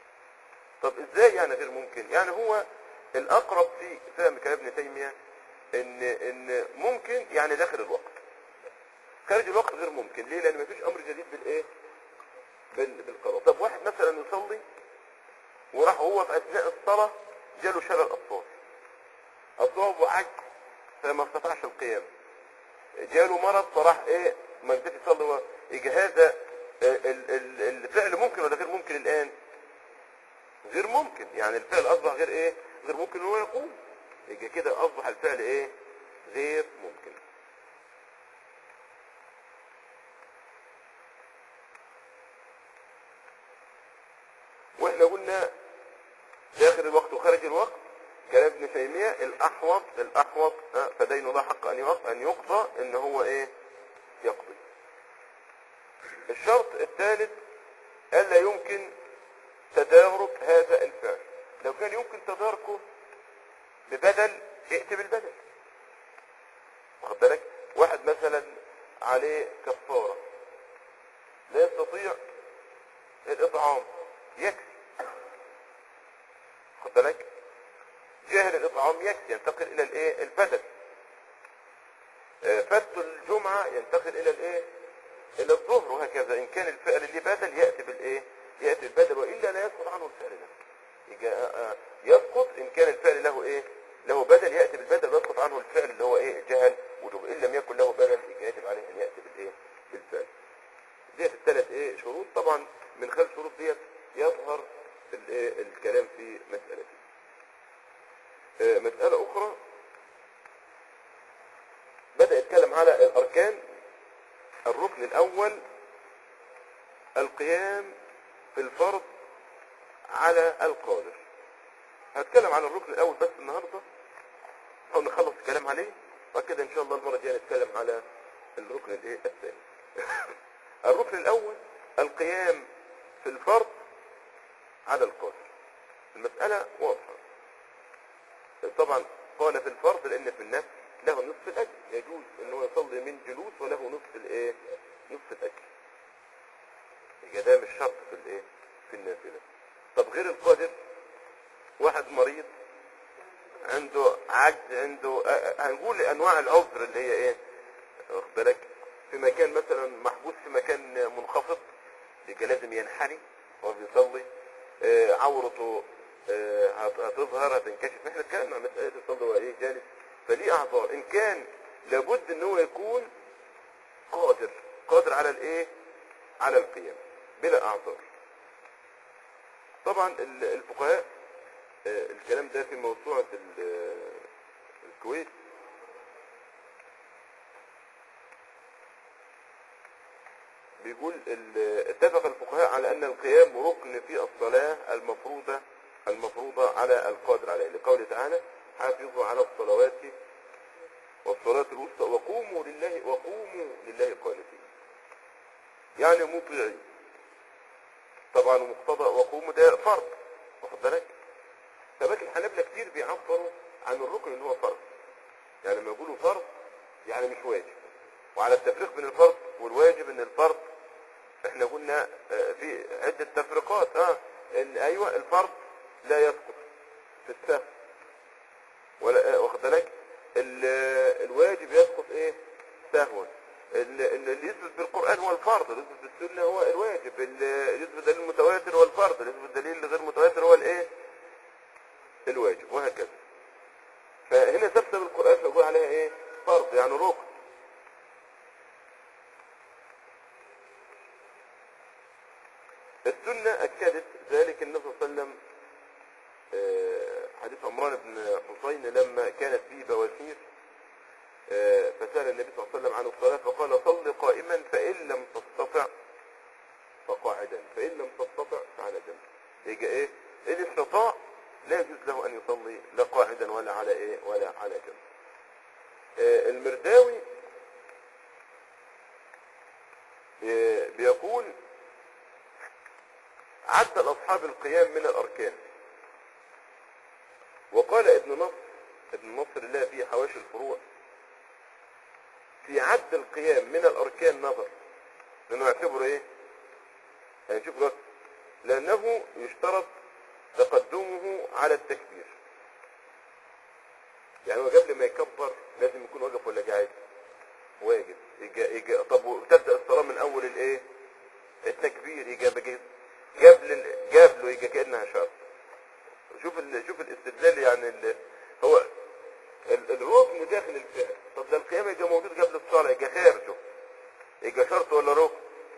طب ازاي يعني غير ممكن يعني هو الاقرب في فهم كلام ابن تيمية ان ان ممكن يعني داخل الوقت خارج الوقت غير ممكن ليه لان مفيش امر جديد بالايه بال- بالقضاء طب واحد مثلا يصلي وراح هو في اثناء الصلاة جاله شلل اطفال اصابه عجز فما استطاعش القيام جاله مرض فراح ايه ما قدرش يصلي هو يجي هذا ال- ال- ال- الفعل ممكن ولا غير ممكن الان غير ممكن يعني الفعل اصبح غير ايه غير ممكن ان هو يقوم يجي كده اصبح الفعل ايه غير ممكن واحنا قلنا داخل الوقت وخارج الوقت كلام ابن تيمية الاحوط الاحوط آه، فدين الله حق ان يقضى ان يقضى ان هو ايه يقضي الشرط الثالث الا يمكن تدارك هذا الفعل لو كان يمكن تداركه ببدل ائت بالبدل واخد بالك واحد مثلا عليه كفارة لا يستطيع الاطعام يكفي واخد بالك جاهل الاطعام يكفي ينتقل الى الايه البدل آه، فت الجمعة ينتقل الى الايه الى الظهر وهكذا ان كان الفعل اللي بدل يأتي بالايه يأتي البدل وإلا لا يسقط عنه الفعل نفسه يجي- آه، آه، يسقط ان كان الفعل له ايه له بدل يأتي بالبدل ويسقط عنه الفعل اللي هو ايه جهل وجوب ان لم يكن له بدل يجي يجب عليه ان يأتي بالايه بالفعل ديت الثلاث ايه شروط طبعا من خلال الشروط ديت يظهر الايه الكلام في مسألة آه، مسألة أخرى بدأ يتكلم على الأركان الركن الأول القيام في الفرض على القادر هتكلم عن الركن الأول بس النهاردة أو نخلص الكلام عليه وكده إن شاء الله المرة الجاية نتكلم على الركن الإيه الثاني الركن الأول القيام في الفرض على القادر المسألة واضحة طبعا قال في الفرض لأن في النفس له نصف الأجر يجوز أن هو يصلي من جلوس وله نصف الإيه نصف الأجر يبقى ده مش شرط في الإيه في النافلة طب غير القادر واحد مريض عنده عجز عنده آه، آه، هنقول انواع العذر اللي هي ايه واخد بالك في مكان مثلا محبوس في مكان منخفض يبقى لازم ينحني وهو بيصلي آه، عورته آه، هت- هتظهر هتنكشف احنا اتكلمنا عن مسألة الصلاة وهو ايه جالس فليه اعذار ان كان لابد ان هو يكون قادر قادر على الايه على القيام بلا اعذار طبعا ال- الفقهاء آه، الكلام ده في موسوعة ال- آه، الكويت بيقول ال- اتفق الفقهاء على ان القيام ركن في الصلاة المفروضة المفروضة على القادر عليه لقوله تعالى حافظوا على الصلوات والصلاة الوسطى وقوموا لله وقوموا لله قانتين يعني مطيعين طبعا مقتضى وقوموا ده فرض واخد بالك ثبات الحنابلة كتير بيعبروا عن الركن ان هو فرض يعني لما يقولوا فرض يعني مش واجب وعلى التفريق بين الفرض والواجب ان الفرض احنا قلنا آه، في عدة تفريقات اه ان ايوه الفرض لا يسقط في السهو ولا آه، واخد بالك ال- آه، الواجب يسقط ايه سهوا ال- ال- اللي يثبت بالقرآن هو الفرض اللي يثبت بالسنة هو الواجب اللي يثبت دليل متواتر هو الفرض اللي يثبت دليل غير متواتر هو الايه الواجب وهكذا فهنا ثبت بالقرآن فيقول عليها ايه فرض يعني ركن السنة أكدت ذلك النبي صلى الله عليه وسلم آه، حديث عمران بن حسين لما كانت فيه بواسير آه، فسأل النبي صلى الله عليه وسلم عن الصلاة فقال صل قائما فإن لم تستطع فقاعدا فإن لم تستطع فعلى جنب يجي ايه إن استطاع لا يجوز له أن يصلي لا قاعدا ولا على ايه ولا على جنب آه، المرداوي آه، بيقول عد الأصحاب القيام من الأركان وقال ابن نصر ابن نصر الله في حواشي الفروع في عد القيام من الأركان نظر لأنه يعتبر إيه؟ يعني شوف بس لأنه يشترط تقدمه على التكبير يعني هو قبل ما يكبر لازم يكون واقف ولا قاعد واقف يجا يجا طب وتبدا الصلاه من اول الايه التكبير يجا بجي قبل ال- قبله يجا كانها شرط شوف ال... شوف الاستدلال يعني ال... هو ال... الركن داخل الفعل طب ده القيام يجا موجود قبل الصلاه يجا خارجه يجا شرط ولا ركن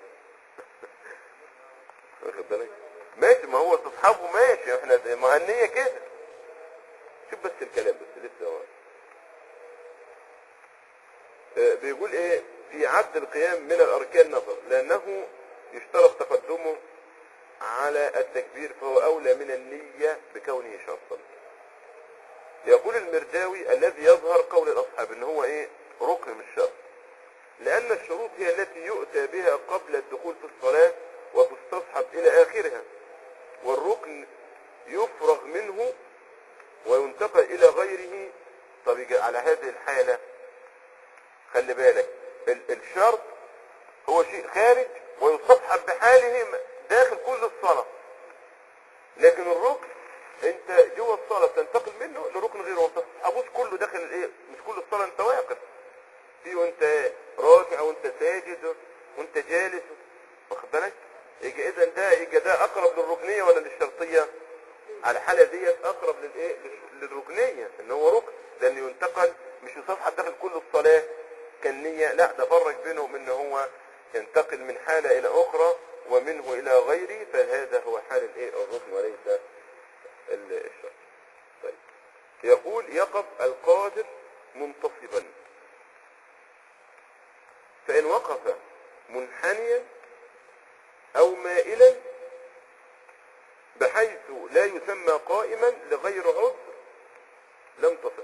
واخد بالك ماشي ما هو تصحابه ماشي احنا ما هنية كده شوف بس الكلام بس لسه هو آه، بيقول ايه في عد القيام من الاركان نظر لانه يشترط تقدمه على التكبير فهو اولى من النية بكونه شرطا يقول المرداوي الذي يظهر قول الاصحاب ان هو ايه ركن مش شرط لان الشروط هي التي يؤتى بها قبل الدخول في الصلاة وتستصحب الى اخرها والركن يفرغ منه وينتقل الى غيره طب يجي على هذه الحالة خلي بالك ال- الشرط هو شيء خارج ويستصحب بحاله داخل كل الصلاة لكن الركن انت جوه الصلاة تنتقل منه لركن غيره وما بتستصحبوش كله داخل الايه مش كل الصلاة انت واقف في وانت راكع وانت ساجد وانت جالس واخد بالك يجي اذا ده يجي ده اقرب للركنية ولا للشرطية على الحالة ديت اقرب للايه لل- للركنية ان هو ركن لان ينتقل مش يصفحب داخل كل الصلاة كالنية لا ده فرق بينهم ان هو ينتقل من حالة الى اخرى ومنه الى غيره فهذا هو حال الايه الركن وليس ال- الشرط طيب يقول يقف القادر منتصبا فإن وقف منحنيا أو مائلا بحيث لا يسمى قائما لغير عذر لم تصح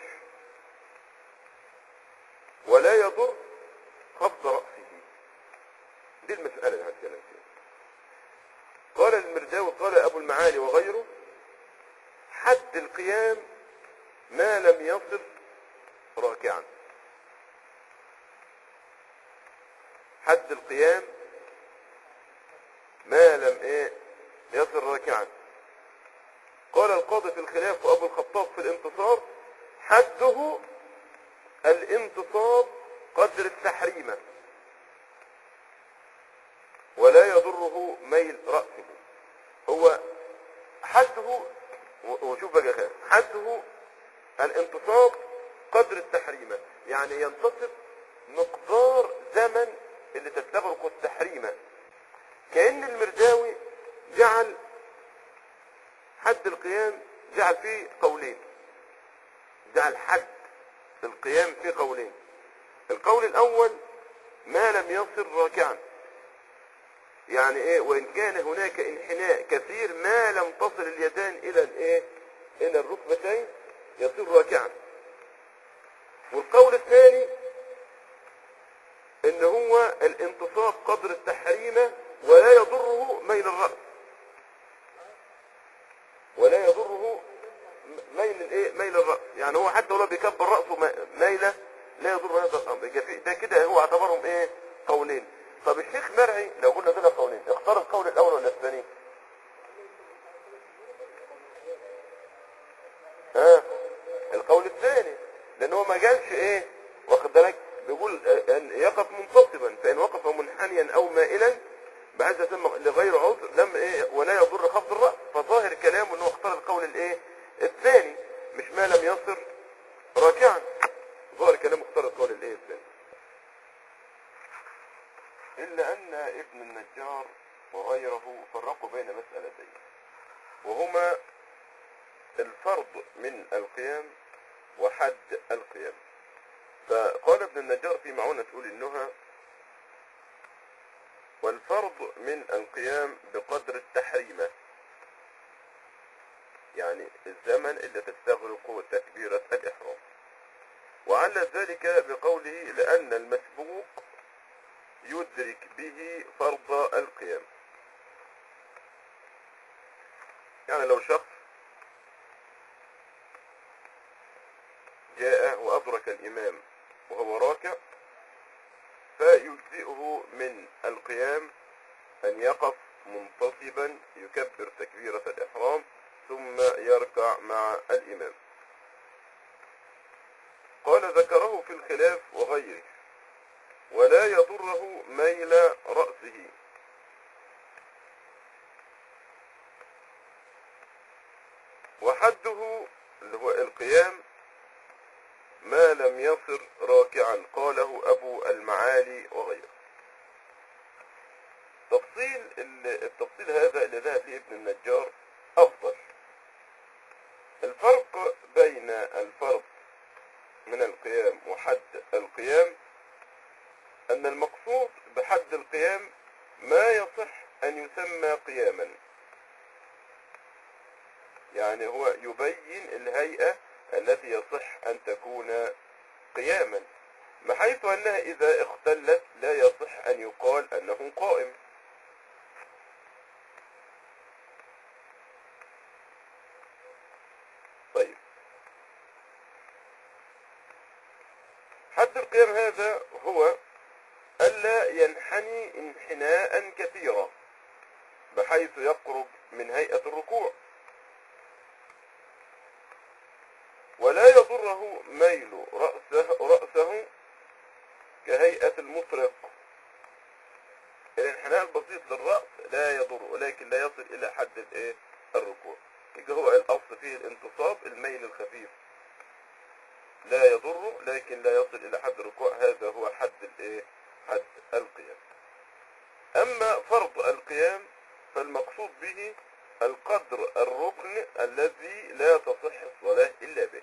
ولا يضر خفض رأسه دي المسألة اللي هنتكلم فيها قال المرداوي قال أبو المعالي وغيره حد القيام ما لم يصل راكعا حد القيام ما لم ايه يصل راكعا قال القاضي في الخلاف وابو الخطاب في الانتصار حده الانتصاب قدر التحريمة ولا يضره ميل رأسه هو حده و- وشوف بقى خير حده الانتصاب قدر التحريمة يعني ينتصب مقدار زمن اللي تستغرق التحريمة كأن المرداوي جعل حد القيام جعل فيه قولين جعل حد القيام فيه قولين القول الأول ما لم يصل راكعا يعني ايه وان كان هناك انحناء كثير ما لم تصل اليدان الى الايه الى الركبتين يصير راكعا والقول الثاني ان هو الانتصاب قدر التحريمة ولا يضره ميل الرأس ولا يضره م- ميل الايه ميل الرأس يعني هو حتى ولو بيكبر رأسه م- ميلة لا يضر هذا الامر يبقى في- ده كده هو اعتبرهم ايه قولين طب الشيخ مرعي لو قلنا دول قولين اختار القول الاول ولا الثاني ها القول الثاني لان هو ما قالش ايه واخد بالك بيقول آه، ان يقف منتصبا فان وقف منحنيا او مائلا بهذا تم لغير عذر لم ايه ولا يضر خفض الراس فظاهر كلامه انه اختار القول الايه الثاني مش ما لم يصر راكعا ظاهر كلامه اختار القول الايه الثاني الا ان ابن النجار وغيره فرقوا بين مسألتين وهما الفرض من القيام وحد القيام فقال ابن النجار في معونة تقول النهى والفرض من القيام بقدر التحريمة يعني الزمن اللي تستغرق تكبيرة الإحرام وعلى ذلك بقوله لأن المسبوق يدرك به فرض القيام يعني لو شخص جاء وأدرك الإمام وهو راكع فيجزئه من القيام أن يقف منتصبا يكبر تكبيرة الإحرام ثم يركع مع الإمام قال ذكره في الخلاف وغيره ولا يضره ميل رأسه وحده اللي هو القيام ما لم يصر راكعا قاله أبو المعالي وغيره تفصيل ال- التفصيل هذا اللي ذهب فيه ابن النجار أفضل الفرق بين الفرض من القيام وحد القيام أن المقصود بحد القيام ما يصح أن يسمى قياما يعني هو يبين الهيئة التي يصح أن تكون قياما بحيث أنها إذا اختلت لا يصح أن يقال أنه قائم طيب حد القيام هذا هو ألا ينحني انحناء كثيرا بحيث يقرب من هيئة الركوع ولا يضره ميل رأسه, رأسه كهيئة المفرق الانحناء البسيط للرأس لا يضر ولكن لا يصل إلى حد الايه الركوع يبقى هو الأصل فيه الانتصاب الميل الخفيف لا يضر لكن لا يصل إلى حد الركوع هذا هو حد الايه حد القيام أما فرض القيام فالمقصود به القدر الركن الذي لا تصح الصلاة إلا به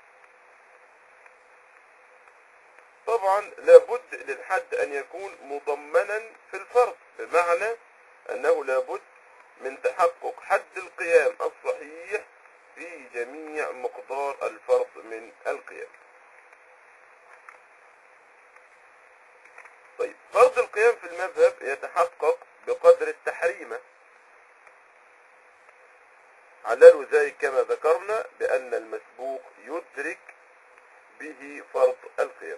طبعا لابد للحد أن يكون مضمنا في الفرض بمعنى أنه لابد من تحقق حد القيام الصحيح في جميع مقدار الفرض من القيام طيب فرض القيام في المذهب يتحقق بقدر التحريمة عللوا ذلك كما ذكرنا بأن المسبوق يدرك به فرض القيام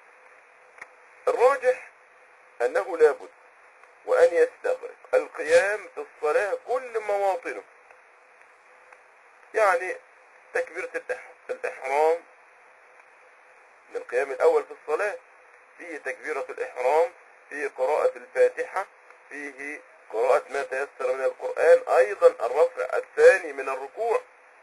الراجح أنه لابد وأن يستغرق القيام في الصلاة كل مواطنه يعني تكبيرة الإح- الإحرام من القيام الأول في الصلاة فيه تكبيرة الإحرام فيه قراءة الفاتحة فيه قراءة ما تيسر من القرآن أيضا الرفع الثاني من الركوع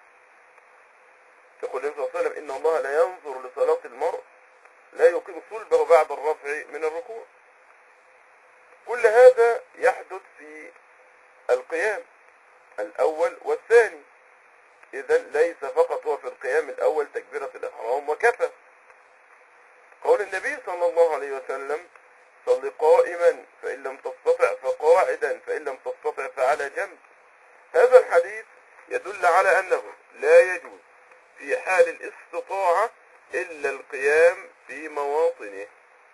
يقول النبي صلى الله عليه وسلم إن الله لا ينظر لصلاة المرء لا يقيم صلبه بعد الرفع من الركوع كل هذا يحدث في القيام الأول والثاني إذا ليس فقط هو في القيام الأول تكبيرة الإحرام وكفى قول النبي صلى الله عليه وسلم صل قائما فإن لم تستطع فقاعدا فإن لم تستطع فعلى جنب هذا الحديث يدل على أنه لا يجوز في حال الاستطاعة إلا القيام في مواطنه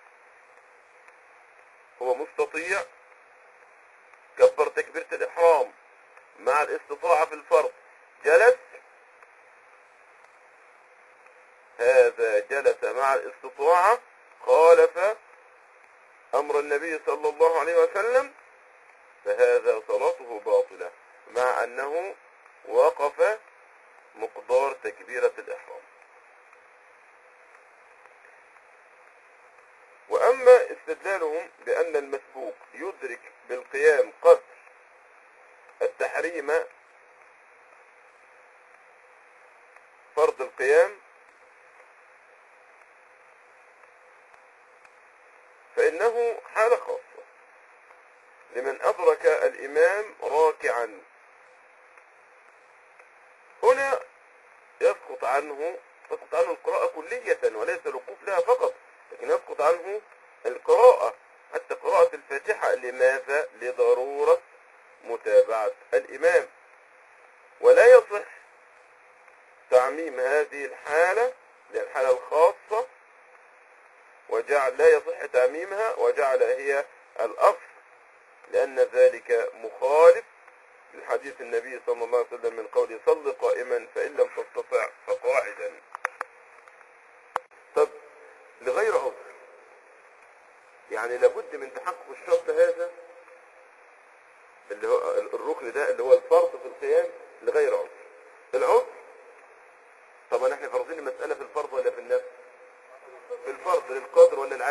هو مستطيع كبر تكبيرة الإحرام مع الاستطاعة في الفرض جلس هذا جلس مع الاستطاعة خالف أمر النبي صلى الله عليه وسلم فهذا صلاته باطلة مع أنه وقف مقدار تكبيرة الإحرام وأما استدلالهم بأن المسبوق يدرك بالقيام قدر التحريم فرض القيام فإنه حالة خاصة لمن أدرك الإمام راكعا هنا يسقط عنه تسقط عنه القراءة كلية وليس الوقوف لها فقط لكن يسقط عنه القراءة حتى قراءة الفاتحة لماذا؟ لضرورة متابعة الإمام ولا يصح تعميم هذه الحالة للحالة الخاصة وجعل لا يصح تعميمها وجعل هي الأصل لأن ذلك مخالف لحديث النبي صلى الله عليه وسلم من قوله صل قائما فإن لم تستطع فقاعدا طب لغير عذر يعني لابد من تحقق الشرط هذا اللي هو الركن ده اللي هو الفرض في القيام لغير عذر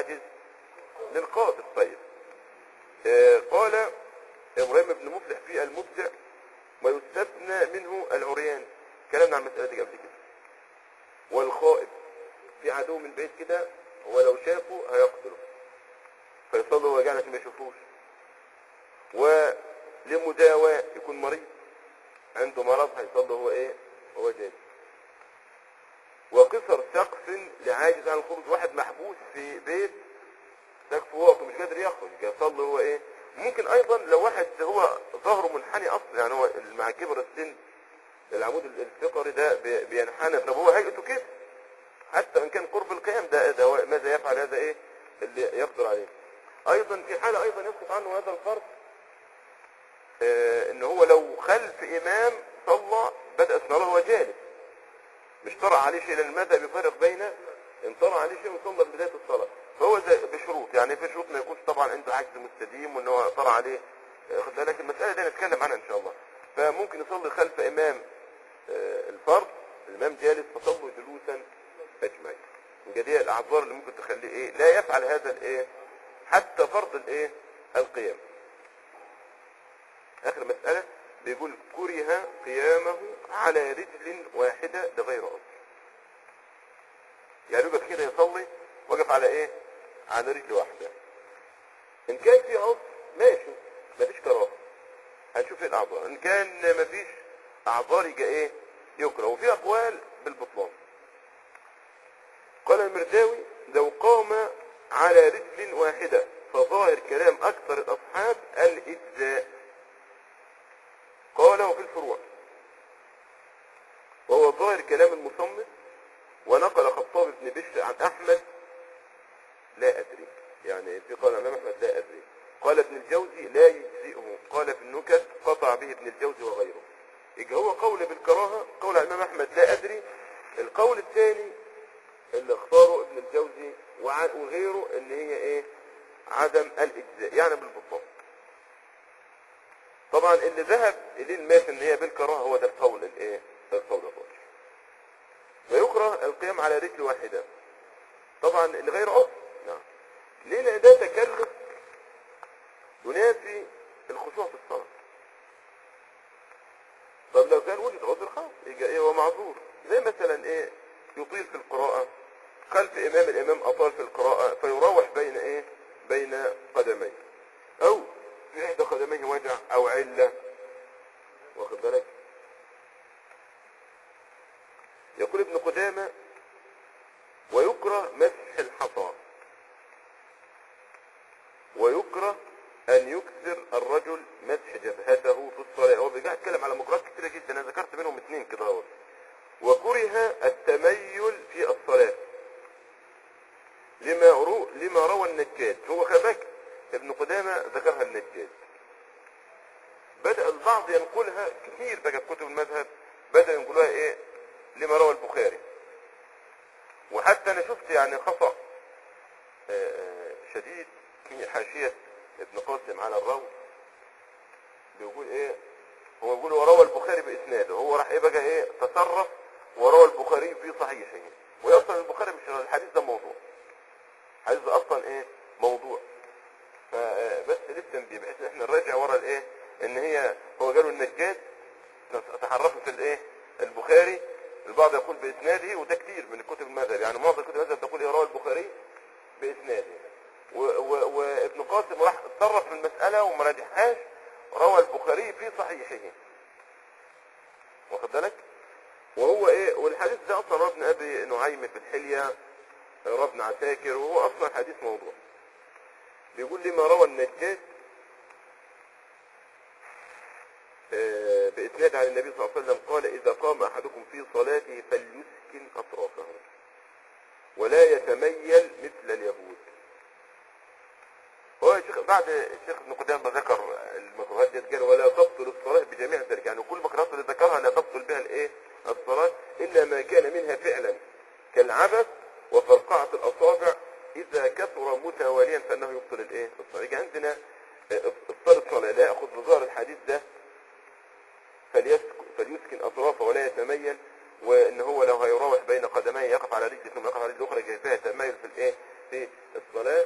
يعجز للقادر طيب آه، قال ابراهيم بن مفلح في المبدع ويستثنى منه العريان كلامنا عن المسألة دي قبل كده والخائف في عدو من بعيد كده ولو شافه هيقتله فيصلي وهو جاي عشان ما يشوفوش ولمداواة يكون مريض عنده مرض هيصلي هو ايه هو جاي وقصر سقف لعاجز عن الخروج واحد محبوس في بيت سقف واقف مش قادر يخرج يصلي هو ايه ممكن ايضا لو واحد هو ظهره منحني اصلا يعني هو مع كبر السن العمود الفقري ده بي- بينحني طب هو هيئته كده حتى ان كان قرب القيام ده, ده هو ماذا يفعل هذا ايه اللي يقدر عليه ايضا في حالة ايضا يسقط عنه هذا الفرض آه ان هو لو خلف امام صلى بدأ الصلاة وهو جالس مش طرأ عليه شيء لان المذهب يفرق بين ان طرأ عليه شيء وصلى بداية الصلاة فهو زي بشروط يعني في شروط ما يكونش طبعا عنده عجز مستديم وان هو طرأ عليه آه، خد بالك المسألة دي نتكلم عنها ان شاء الله فممكن يصلي خلف امام آه، الفرد الامام جالس فصلوا جلوسا اجمعين يبقى دي الاعذار اللي ممكن تخليه ايه لا يفعل هذا الايه حتى فرض الايه القيام اخر مسألة بيقول كره قيامه على رجل واحدة لغير اصل يعني يبقى كده يصلي وقف على ايه على رجل واحدة ان كان في اصل ماشي مفيش كراهه هنشوف ايه الاعذار ان كان مفيش اعذار يبقى ايه يكره وفي اقوال بالبطلان قال المرداوي لو قام على رجل واحدة فظاهر كلام اكثر الاصحاب الاجزاء قاله في الفروع وهو ظاهر كلام المصنف ونقل خطاب بن بشر عن احمد لا ادري يعني في قال الامام احمد لا ادري قال ابن الجوزي لا يجزئه قال في النكت قطع به ابن الجوزي وغيره يبقى هو قول بالكراهه قول الامام احمد لا ادري القول الثاني اللي اختاره ابن الجوزي وع- وغيره ان هي ايه عدم الاجزاء يعني بالبطلان طبعا اللي ذهب اليه الماس ان هي بالكراهه هو ده القول الايه ده القول الراجح ويكره القيام على رجل واحده طبعا لغير عذر نعم ليه لان ده تكلف ينافي الخشوع في الصلاه طب لو كان وجد عذر خاص يبقى ايه هو معذور زي مثلا ايه يطيل في القراءة خلف امام الامام اطال في القراءة فيراوح بين ايه بين قدميه او في احدى قدميه وجع او علة واخد بالك يقول ابن قدامة ويكره مسح الحصى ويكره ان يكثر الرجل مسح جبهته في الصلاة هو بيجي يتكلم على مكروهات كتيرة جدا انا ذكرت منهم اثنين كده اهو وكره التميل في الصلاة لما رو لما روى النجاد هو خباك ابن قدامة ذكرها النجاد بدأ البعض ينقلها كثير بقى في كتب المذهب بدأ ينقلها ايه لما روى البخاري وحتى انا شفت يعني خطأ آه، آه، شديد في حاشية ابن قاسم على الروي بيقول ايه هو بيقول وروى البخاري باسناده هو راح ايه بقى ايه تصرف وروى البخاري في صحيحه ويصل البخاري مش الحديث ده موضوع الحديث ده اصلا ايه موضوع فبس للتنبيه بحيث ان احنا نراجع ورا الايه ان هي هو قالوا النجاد تحرفوا في الايه البخاري البعض يقول باسناده وده كتير من كتب المذهب يعني معظم كتب المذهب تقول ايه روى البخاري باسناده و- و- وابن قاسم راح اتصرف في المسألة وما راجعهاش روى البخاري في صحيحه واخد بالك وهو ايه والحديث ده اصلا روى ابن ابي نعيم في الحلية روى ابن عساكر وهو اصلا حديث موضوع بيقول لما روى النجاد آه، بإسناد عن النبي صلى الله عليه وسلم قال إذا قام أحدكم في صلاته فليسكن أطرافه ولا يتميل مثل اليهود هو الشيخ بعد الشيخ ابن قدامه ذكر المكروهات دي قال ولا تبطل الصلاة بجميع ذلك يعني كل المكروهات اللي ذكرها لا تبطل بها الايه الصلاة إلا ما كان منها فعلا كالعبث وفرقعة الأصابع إذا كثر متواليا فإنه يبطل الايه الصلاة يجي عندنا آه، ابطال الصلاة لا يأخذ بظاهر الحديث ده فليسك- فليسكن أطرافه ولا يتميل وإن هو لو هيراوح بين قدميه يقف على رجل ثم يقف على رجل أخرى يجي فيها تميل في الإيه في الصلاة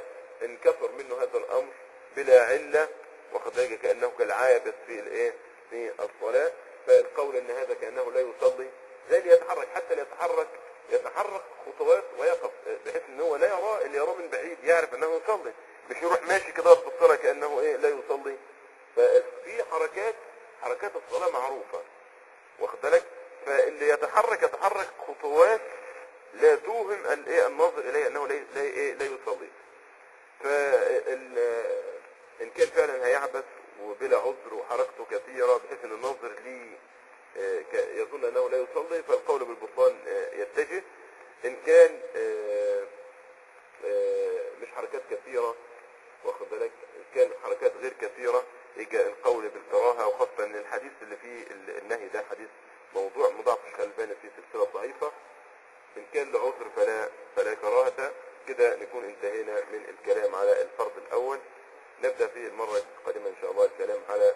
العابث في الايه في الصلاة فالقول ان هذا كأنه لا يصلي زي اللي يتحرك حتى اللي يتحرك يتحرك خطوات ويقف بحيث ان هو لا يراه اللي يراه من بعيد يعرف انه يصلي مش يروح ماشي كده في الصلاة كأنه ايه لا يصلي ففي حركات حركات الصلاة معروفة واخد بالك فاللي يتحرك يتحرك خطوات لا توهم الايه الناظر اليه انه لا لا ايه لا يصلي فال ان كان فعلا هيعبث وبلا عذر وحركته كثيره بحيث ان الناظر ليه آه، ك- يظن انه لا يصلي فالقول بالبطلان آه، يتجه ان كان آه، آه، مش حركات كثيره واخد بالك ان كان حركات غير كثيره يجي القول بالكراهه وخاصه ان الحديث اللي فيه ال- النهي ده حديث موضوع مضاعف الشيخ الالباني في سلسله ضعيفه ان كان لعذر فلا فلا كراهه كده نكون انتهينا من الكلام على الفرض الاول نبدا في المره القادمه ان شاء الله الكلام على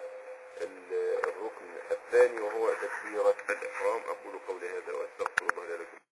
ال- الركن الثاني وهو تكبيره الاحرام اقول قولي هذا واستغفر الله لي ولكم